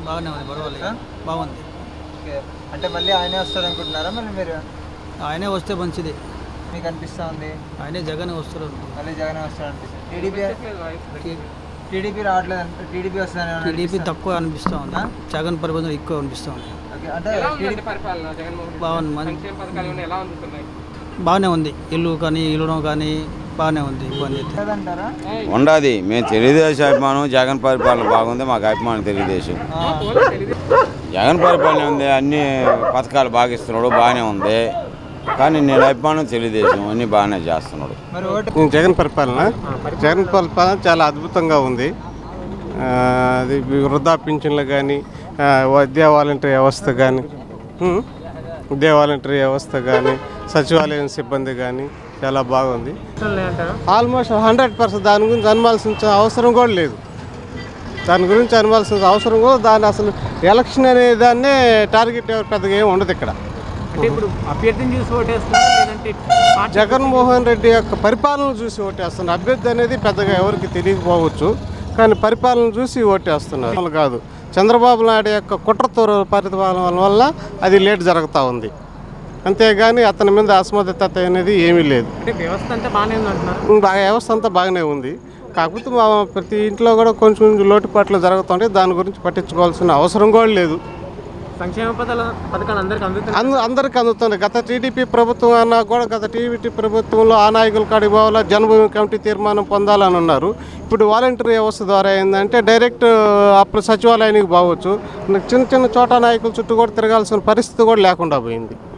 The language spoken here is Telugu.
బాగానే ఉంది పర్వాలేదు ఆ? బాగుంది ఓకే అంటే మళ్ళీ ఆయనే వస్తారు అనుకుంటున్నారా మళ్ళీ మీరు ఆయనే వస్తే మంచిది మీకు అనిపిస్తూ ఉంది ఆయనే జగన్ వస్తారు మళ్ళీ జగన్ వస్తారు అనిపిస్తుంది టీడీపీ టీడీపీ రావట్లేదు అంటే టీడీపీ వస్తుందని ఏమైనా టీడీపీ అనిపిస్తుందా? తక్కువ అనిపిస్తూ ఉంది ఆ? జగన్ పరిపాలన ఎక్కువ అనిపిస్తూ ఉంది ఓకే అంటే టీడీపీ పరిపాలన జగన్మోహన్ రెడ్డి బాగుంది మంచి సంక్షేమ పథకాలు ఏమైనా ఎలా అందుతున్నాయి బాగానే ఉంది ఇల్లు కానీ ఇల్లు కానీ బాగానే ఉంది ఇబ్బంది అయితే అంటారా ఉండదు మేము తెలుగుదేశం అభిమానం జగన్ పరిపాలన బాగుంది మాకు అభిమానం తెలుగుదేశం జగన్ పరిపాలన ఉంది అన్ని పథకాలు బాగా ఇస్తున్నాడు బాగానే ఉంది కానీ నేను అభిమానం తెలుగుదేశం అన్ని బాగానే చేస్తున్నాడు మరి ఓటు జగన్ పరిపాలన జగన్ పరిపాలన చాలా అద్భుతంగా ఉంది ఆ, అది వృద్ధా పింఛన్లు కానీ విద్యా వాలంటరీ వ్యవస్థ కానీ ఉమ్, విద్యా వాలంటరీ వ్యవస్థ కానీ సచివాలయం సిబ్బంది కానీ చాలా బాగుంది ఆల్మోస్ట్ హండ్రెడ్ పర్సెంట్ దాని గురించి అనుమాల్సిన అవసరం కూడా లేదు దాని గురించి అనుమాల్సిన అవసరం కూడా దాని అసలు ఎలక్షన్ అనే దాన్నే టార్గెట్ ఎవరు పెద్దగా ఏమి ఉండదు ఇక్కడ అంటే ఇప్పుడు అభ్యర్థిని చూసి ఓటేస్తున్నారు లేదంటే పార్టీ జగన్మోహన్ రెడ్డి యొక్క పరిపాలన చూసి ఓటేస్తున్నారు అభ్యర్థి అనేది పెద్దగా ఎవరికి తెలియకపోవచ్చు కానీ పరిపాలన చూసి ఓటేస్తున్నారు అసలు కాదు చంద్రబాబు నాయుడు యొక్క కుట్రతో పరిపాలన వల్ల అది లేట్ జరుగుతూ ఉంది అంతేగాని అతని మీద అసమర్థత అనేది ఏమీ లేదు అంటే వ్యవస్థ అంతా బాగానే ఉంది అంటున్నారు బాగా వ్యవస్థ అంతా బాగానే ఉంది కాకపోతే మా ప్రతి ఇంట్లో కూడా కొంచెం కొంచెం లోటుపాట్లు జరుగుతుంటే దాని గురించి పట్టించుకోవాల్సిన అవసరం కూడా లేదు సంక్షేమ పథకాల పథకాలు అందరికి అందుతున్నాయి అంద అందరికి అందుతుంది గత టీడీపీ ప్రభుత్వం అన్నా కూడా గత టీడీపీ ప్రభుత్వంలో ఆ నాయకుల కాడికి పోవాలా జన్మభూమి కమిటీ తీర్మానం పొందాలని ఉన్నారు ఇప్పుడు వాలంటీర్ వ్యవస్థ ద్వారా ఏంటంటే డైరెక్ట్ అప్పుడు సచివాలయానికి పోవచ్చు చిన్న చిన్న చోట నాయకుల చుట్టూ కూడా తిరగాల్సిన పరిస్థితి కూడా లేకుండా పోయింది